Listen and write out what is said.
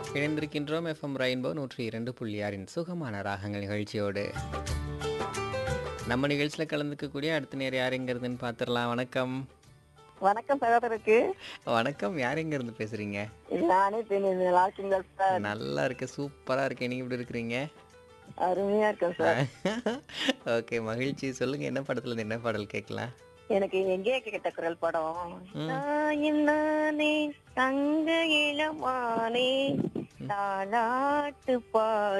இணைந்திருக்கின்றோம் FM rainbow நூற்றி இரண்டு புள்ளி ஆறின் சுகமான ராகங்கள் நிகழ்ச்சியோடு நம்ம நிகழ்ச்சியில் கலந்துக்கக்கூடிய அடுத்த நேரம் யாருங்கிறதுன்னு பார்த்துடலாம் வணக்கம் வணக்கம் சகோதரருக்கு வணக்கம் யார் எங்க இருந்து பேசுறீங்க நானே தெரியும் நல்லா இருக்கீங்களா சார் நல்லா இருக்கு சூப்பரா இருக்கு நீங்க எப்படி இருக்கிறீங்க அருமையா இருக்கேன் சார் ஓகே மகிழ்ச்சி சொல்லுங்க என்ன படத்துல இருந்து என்ன பாடல் கேட்கலாம் எனக்கு எங்கே கேட்ட குரல் படம் தாயின் நானே தங்க இளமானே தாலாட்டு பாடு